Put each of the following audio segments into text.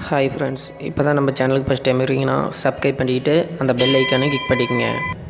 hi friends இப்போ தான் நம்ம சேனலுக்கு ஃபஸ்ட் டைம் இருக்கீங்கன்னா சப்ஸ்கிரைப் பண்ணிக்கிட்டு அந்த பெல் ஐக்கானை கிளிக் பண்ணிக்கோங்க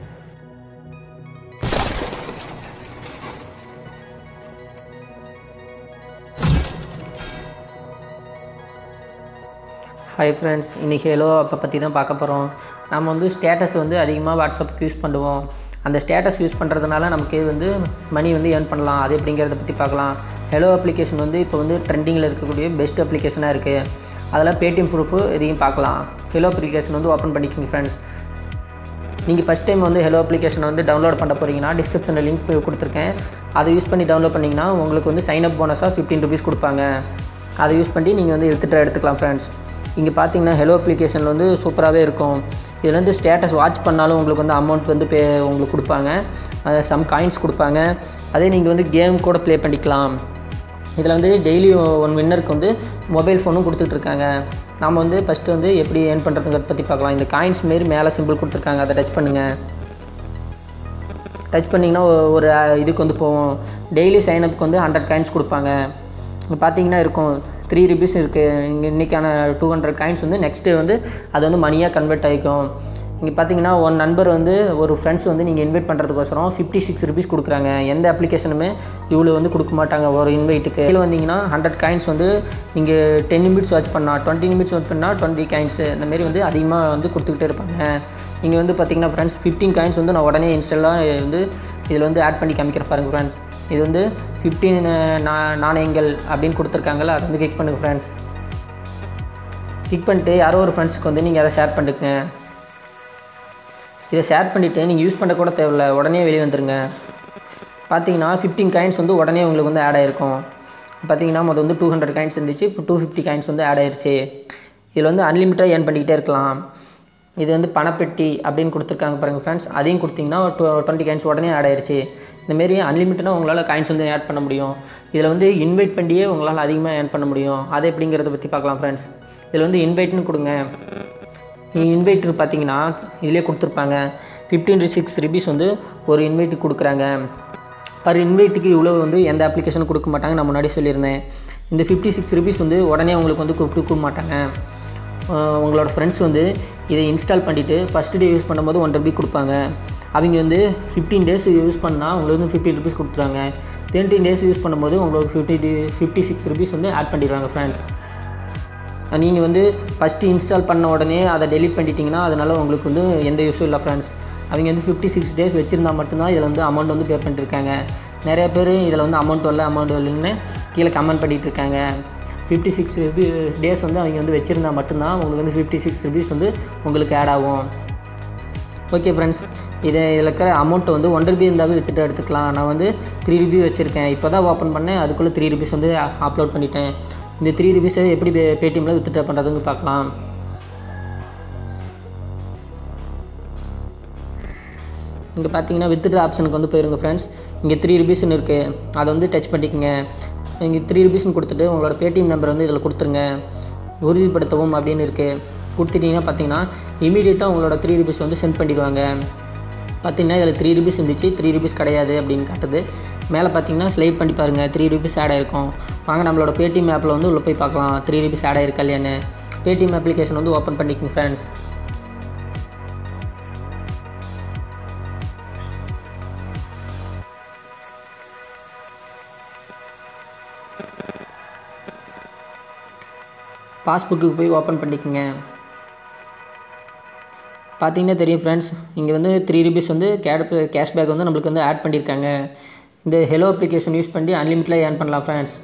ஹாய் ஃப்ரெண்ட்ஸ் இன்றைக்கி ஹெலோ அப்போ பற்றி தான் பார்க்க போகிறோம் நம்ம வந்து ஸ்டேட்டஸ் வந்து அதிகமாக வாட்ஸ்அப்புக்கு யூஸ் பண்ணுவோம் அந்த ஸ்டேட்டஸ் யூஸ் பண்ணுறதுனால நமக்கு வந்து மணி வந்து ஏர்ன் பண்ணலாம் அது எப்படிங்கிறத பற்றி பார்க்கலாம் ஹெலோ அப்ளிகேஷன் வந்து இப்போ வந்து ட்ரெண்டிங்கில் இருக்கக்கூடிய பெஸ்ட் அப்ளிகேஷனாக இருக்குது அதில் பேடிஎம் ப்ரூஃபு இதையும் பார்க்கலாம் ஹெலோ அப்ளிகேஷன் வந்து ஓப்பன் பண்ணிக்கோங்க ஃப்ரெண்ட்ஸ் நீங்கள் ஃபஸ்ட் டைம் வந்து ஹெலோ அப்ளிகேஷனை வந்து டவுன்லோட் பண்ண போகிறீங்கன்னா டிஸ்கிரிப்ஷனில் லிங்க் கொடுத்துருக்கேன் அதை யூஸ் பண்ணி டவுன்லோட் பண்ணிங்கன்னா உங்களுக்கு வந்து சைன் அப் போனஸாக ஃபிஃப்டீன் ருபீஸ் கொடுப்பாங்க அதை யூஸ் பண்ணி நீங்கள் வந்து எடுத்துகிட்டு எடுத்துக்கலாம் ஃப்ரெண்ட்ஸ் இங்கே பார்த்தீங்கன்னா ஹெலோ அப்ளிகேஷன் வந்து சூப்பராகவே இருக்கும் இதில் வந்து ஸ்டேட்டஸ் வாட்ச் பண்ணாலும் உங்களுக்கு வந்து அமௌண்ட் வந்து பே உங்களுக்கு கொடுப்பாங்க சம் காயின்ஸ் கொடுப்பாங்க அதே நீங்கள் வந்து கேம் கூட ப்ளே பண்ணிக்கலாம் இதில் வந்து டெய்லி ஒன் வின்னருக்கு வந்து மொபைல் ஃபோனும் கொடுத்துட்ருக்காங்க நாம் வந்து ஃபஸ்ட்டு வந்து எப்படி ஏர்ன் பண்ணுறதுங்கிறத பற்றி பார்க்கலாம் இந்த காயின்ஸ் மாரி மேலே சிம்பிள் கொடுத்துருக்காங்க அதை டச் பண்ணுங்கள் டச் பண்ணிங்கன்னா ஒரு இதுக்கு வந்து போவோம் டெய்லி சைனப்புக்கு வந்து ஹண்ட்ரட் காயின்ஸ் கொடுப்பாங்க இங்கே பார்த்தீங்கன்னா இருக்கும் த்ரீ ருபீஸ் இருக்குது இங்கே இன்றைக்கான டூ ஹண்ட்ரட் காயின்ஸ் வந்து நெக்ஸ்ட் டே வந்து அது வந்து மணியாக கன்வெர்ட் ஆகிக்கும் இங்கே பார்த்தீங்கன்னா ஒன் நண்பர் வந்து ஒரு ஃப்ரெண்ட்ஸ் வந்து நீங்கள் இன்வைட் பண்ணுறதுக்கோசரம் ஃபிஃப்டி சிக்ஸ் ருபீஸ் கொடுக்குறாங்க எந்த அப்ளிகேஷனுமே இவ்வளோ வந்து கொடுக்க மாட்டாங்க ஒரு இன்வைட்டுக்கு இதில் வந்தீங்கன்னா ஹண்ட்ரட் காயின்ஸ் வந்து நீங்கள் டென் நிமிட்ஸ் வாட்ச் பண்ணால் டுவெண்ட்டி நிமிட்ஸ் வாட்ச் பண்ணால் டுவெண்ட்டி காயின்ஸ் இந்தமாரி வந்து அதிகமாக வந்து கொடுத்துக்கிட்டே இருப்பாங்க நீங்கள் வந்து பார்த்தீங்கன்னா ஃப்ரெண்ட்ஸ் ஃபிஃப்டீன் காயின்ஸ் வந்து நான் உடனே இன்ஸ்டாலாக வந்து இதில் வந்து ஆட் பண்ணி காமிக்கிற பாருங்க ஃப்ரெண்ட்ஸ் இது வந்து ஃபிஃப்டீன் நாணயங்கள் அப்படின்னு கொடுத்துருக்காங்கல்ல அதை வந்து கிளிக் பண்ணுங்கள் ஃப்ரெண்ட்ஸ் கிளிக் பண்ணிட்டு யாரோ ஒரு ஃப்ரெண்ட்ஸ்க்கு வந்து நீங்கள் அதை ஷேர் பண்ணிட்டுங்க இதை ஷேர் பண்ணிவிட்டு நீங்கள் யூஸ் பண்ண கூட தேவையில்ல உடனே வெளியே வந்துடுங்க பார்த்தீங்கன்னா ஃபிஃப்டீன் காயின்ஸ் வந்து உடனே உங்களுக்கு வந்து ஆட் ஆகிருக்கும் பார்த்தீங்கன்னா மொதல் வந்து டூ ஹண்ட்ரட் காயின்ஸ் இருந்துச்சு இப்போ டூ ஃபிஃப்டி காயின்ஸ் வந்து ஆட் ஆயிருச்சு இதில் வந்து அன்லிமிட்டாக ஏர்ன் பண்ணிக்கிட்டே இருக்கலாம் இது வந்து பணப்பெட்டி அப்படின்னு கொடுத்துருக்காங்க பாருங்கள் ஃப்ரெண்ட்ஸ் அதையும் கொடுத்தீங்கன்னா டூ டுவெண்ட்டி காயின்ஸ் உடனே ஆட் ஆயிருச்சு இந்தமாரி அன்லிமிட்டடாக உங்களால் காயின்ஸ் வந்து ஆட் பண்ண முடியும் இதில் வந்து இன்வைட் பண்ணியே உங்களால் அதிகமாக ஏர்ன் பண்ண முடியும் அது எப்படிங்கிறத பற்றி பார்க்கலாம் ஃப்ரெண்ட்ஸ் இதில் வந்து இன்வைட்னு கொடுங்க இன்வைட்டர் பார்த்தீங்கன்னா இதிலே கொடுத்துருப்பாங்க ஃபிஃப்டீன் சிக்ஸ் ருபீஸ் வந்து ஒரு இன்வைட்டுக்கு கொடுக்குறாங்க பர் இன்வைட்டுக்கு இவ்வளோ வந்து எந்த அப்ளிகேஷனும் கொடுக்க மாட்டாங்க நான் முன்னாடி சொல்லியிருந்தேன் இந்த ஃபிஃப்டி சிக்ஸ் ருபீஸ் வந்து உடனே உங்களுக்கு வந்து கொடுக்க மாட்டாங்க உங்களோட ஃப்ரெண்ட்ஸ் வந்து இதை இன்ஸ்டால் பண்ணிவிட்டு ஃபஸ்ட்டு டே யூஸ் பண்ணும்போது ஒன் ருபி கொடுப்பாங்க அவங்க வந்து ஃபிஃப்டீன் டேஸ் யூஸ் பண்ணால் உங்களுக்கு வந்து ஃபிஃப்டி ருபீஸ் கொடுத்துருவாங்க தேர்ட்டின் டேஸ் யூஸ் பண்ணும்போது உங்களுக்கு ஃபிஃப்டி ஃபிஃப்டி சிக்ஸ் ருபீஸ் வந்து ஆட் பண்ணிடுவாங்க ஃப்ரெண்ட்ஸ் நீங்கள் வந்து ஃபஸ்ட்டு இன்ஸ்டால் பண்ண உடனே அதை டெலிட் பண்ணிட்டீங்கன்னா அதனால் உங்களுக்கு வந்து எந்த யூஸும் இல்லை ஃப்ரெண்ட்ஸ் அவங்க வந்து ஃபிஃப்டி சிக்ஸ் டேஸ் வச்சுருந்தா மட்டும்தான் இதில் வந்து அமௌண்ட் வந்து பே பண்ணிட்டுருக்காங்க நிறைய பேர் இதில் வந்து அமௌண்ட் வரல அமௌண்ட் வரலன்னு கீழே கமெண்ட் பண்ணிகிட்டு இருக்காங்க ஃபிஃப்டி சிக்ஸ் ருபி டேஸ் வந்து அவங்க வந்து வச்சுருந்தா மட்டும்தான் உங்களுக்கு வந்து ஃபிஃப்டி சிக்ஸ் ருபீஸ் வந்து உங்களுக்கு ஆட் ஆகும் ஓகே ஃப்ரெண்ட்ஸ் இதை இதில் இருக்கிற அமௌண்ட்டை வந்து ஒன் ருபி இருந்தாலும் வித்துட்டு எடுத்துக்கலாம் நான் வந்து த்ரீ ருபி வச்சுருக்கேன் இப்போ தான் ஓப்பன் பண்ணேன் அதுக்குள்ளே த்ரீ ருபீஸ் வந்து அப்லோட் பண்ணிட்டேன் இந்த த்ரீ ருபீஸை எப்படி பேடிஎம்மில் வித்துட்ரா பண்ணுறதுன்னு பார்க்கலாம் இங்கே பார்த்தீங்கன்னா வித்துட்ரா ஆப்ஷனுக்கு வந்து போயிருங்க ஃப்ரெண்ட்ஸ் இங்கே த்ரீ ருபீஸ்னு இருக்குது அதை வந்து டச் பண்ணிக்கோங்க இங்கே த்ரீ ருபீஸ்னு கொடுத்துட்டு உங்களோட பேடிஎம் நம்பர் வந்து இதில் கொடுத்துருங்க உறுதிப்படுத்தவும் அப்படின்னு இருக்குது கொடுத்துட்டிங்கன்னா பார்த்தீங்கன்னா இமீடியட்டாக உங்களோட த்ரீ ருபீஸ் வந்து சென்ட் பண்ணிடுவாங்க பார்த்தீங்கன்னா இதில் த்ரீ ருபீஸ் இருந்துச்சு த்ரீ ருபீஸ் கிடையாது அப்படின்னு காட்டுது மேலே பார்த்தீங்கன்னா ஸ்லைட் பண்ணி பாருங்கள் த்ரீ ருபீஸ் ஆட் ஆயிருக்கும் வாங்க நம்மளோட பேடிஎம் ஆப்பில் வந்து உள்ளே போய் பார்க்கலாம் த்ரீ ருபீஸ் ஆட் ஆயிருக்கா இல்லையான்னு பேடிஎம் அப்ளிகேஷன் வந்து ஓப்பன் பண்ணிக்கோங்க ஃப்ரெண்ட்ஸ் பாஸ்புக்கு போய் ஓப்பன் பண்ணிக்கோங்க பார்த்தீங்கன்னா தெரியும் ஃப்ரெண்ட்ஸ் இங்கே வந்து த்ரீ ருபீஸ் வந்து கேட் கேஷ்பேக் வந்து நம்மளுக்கு வந்து ஆட் பண்ணியிருக்காங்க இந்த ஹெலோ அப்ளிகேஷன் யூஸ் பண்ணி அன்லிமிட்டடாக ஏர்ன் பண்ணலாம் ஃப்ரெண்ட்ஸ்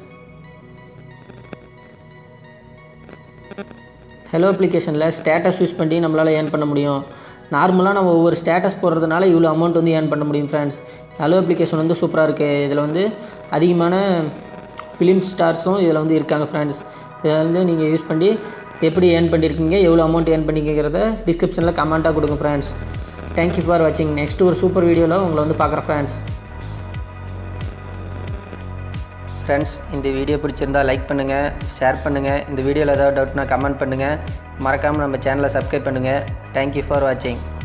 ஹெலோ அப்ளிகேஷனில் ஸ்டேட்டஸ் யூஸ் பண்ணி நம்மளால் ஏர்ன் பண்ண முடியும் நார்மலாக நம்ம ஒவ்வொரு ஸ்டேட்டஸ் போடுறதுனால இவ்வளோ அமௌண்ட் வந்து ஏர்ன் பண்ண முடியும் ஃப்ரெண்ட்ஸ் ஹெலோ அப்ளிகேஷன் வந்து சூப்பராக இருக்குது இதில் வந்து அதிகமான ஃபிலிம் ஸ்டார்ஸும் இதில் வந்து இருக்காங்க ஃப்ரெண்ட்ஸ் இதை வந்து நீங்கள் யூஸ் பண்ணி எப்படி ஏர்ன் பண்ணியிருக்கீங்க எவ்வளோ அமௌண்ட் ஏர்ன் பண்ணிக்கிறத டிஸ்கிரிப்ஷனில் கமெண்ட்டாக கொடுங்க ஃப்ரெண்ட்ஸ் தேங்க்யூ ஃபார் வாட்சிங் நெக்ஸ்ட் ஒரு சூப்பர் வீடியோவில் உங்களை வந்து பார்க்குறேன் ஃப்ரெண்ட்ஸ் ஃப்ரெண்ட்ஸ் இந்த வீடியோ பிடிச்சிருந்தால் லைக் பண்ணுங்கள் ஷேர் பண்ணுங்கள் இந்த வீடியோவில் ஏதாவது டவுட்னா கமெண்ட் பண்ணுங்கள் மறக்காமல் நம்ம சேனலை சப்ஸ்கிரைப் பண்ணுங்கள் தேங்க்யூ ஃபார் வாட்சிங்